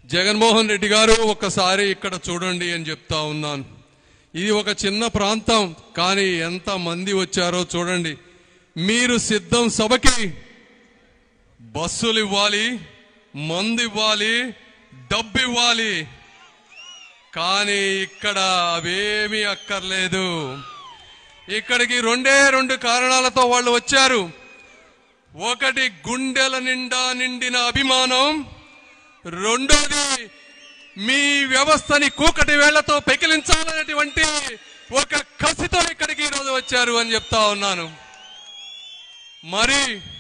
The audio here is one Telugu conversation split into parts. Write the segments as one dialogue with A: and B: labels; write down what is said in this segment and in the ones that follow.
A: జగన్మోహన్ రెడ్డి గారు ఒక్కసారి ఇక్కడ చూడండి అని చెప్తా ఉన్నాను ఇది ఒక చిన్న ప్రాంతం కానీ ఎంత మంది వచ్చారో చూడండి మీరు సిద్ధం సభకి బస్సులు ఇవ్వాలి మందు ఇవ్వాలి డబ్బు ఇవ్వాలి కానీ ఇక్కడ అవేమీ అక్కర్లేదు ఇక్కడికి రెండే రెండు కారణాలతో వాళ్ళు వచ్చారు ఒకటి గుండెల నిండా నిండిన అభిమానం రెండోది మీ వ్యవస్థని కూకటి వేళ్లతో పెకిలించాలనేటువంటి ఒక కసితో ఇక్కడికి ఈరోజు వచ్చారు అని చెప్తా ఉన్నాను మరి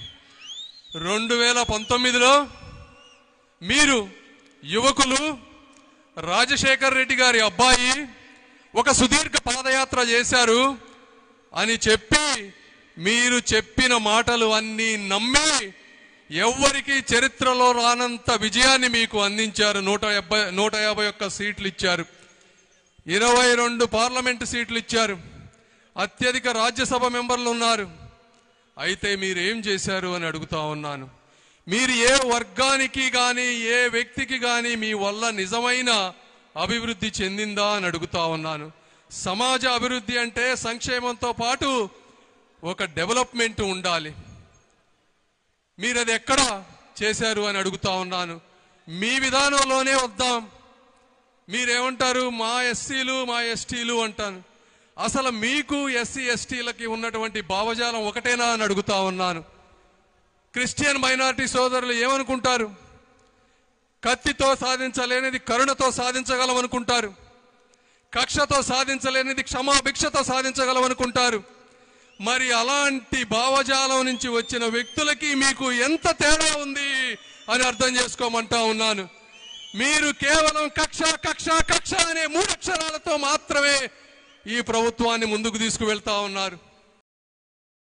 A: రెండు వేల పంతొమ్మిదిలో మీరు యువకులు రాజశేఖర్ రెడ్డి గారి అబ్బాయి ఒక సుదీర్ఘ పాదయాత్ర చేశారు అని చెప్పి మీరు చెప్పిన మాటలు అన్నీ నమ్మి ఎవ్వరికి చరిత్రలో రానంత విజయాన్ని మీకు అందించారు నూట యాభై నూట యాభై ఒక్క సీట్లు ఇచ్చారు ఇరవై రెండు పార్లమెంటు సీట్లు ఇచ్చారు అత్యధిక రాజ్యసభ మెంబర్లు ఉన్నారు అయితే మీరు ఏం చేశారు అని అడుగుతా ఉన్నాను మీరు ఏ వర్గానికి గాని ఏ వ్యక్తికి గాని మీ వల్ల నిజమైన అభివృద్ధి చెందిందా అని అడుగుతా ఉన్నాను సమాజ అభివృద్ధి అంటే సంక్షేమంతో పాటు ఒక డెవలప్మెంట్ ఉండాలి మీరు అది ఎక్కడ చేశారు అని అడుగుతా ఉన్నాను మీ విధానంలోనే వద్దాం మీరేమంటారు మా ఎస్సీలు మా ఎస్టీలు అంటాను అసలు మీకు ఎస్సీ ఎస్టీలకి ఉన్నటువంటి భావజాలం ఒకటేనా అని అడుగుతా ఉన్నాను క్రిస్టియన్ మైనారిటీ సోదరులు ఏమనుకుంటారు కత్తితో సాధించలేనిది కరుణతో సాధించగలం అనుకుంటారు కక్షతో సాధించలేనిది క్షమాభిక్షతో సాధించగలం అనుకుంటారు మరి అలాంటి భావజాలం నుంచి వచ్చిన వ్యక్తులకి మీకు ఎంత తేడా ఉంది అని అర్థం చేసుకోమంటా ఉన్నాను మీరు కేవలం కక్ష కక్ష కక్ష అనే మూడు అక్షరాలతో మాత్రమే ఈ ప్రభుత్వాన్ని ముందుకు తీసుకువెళ్తా ఉన్నారు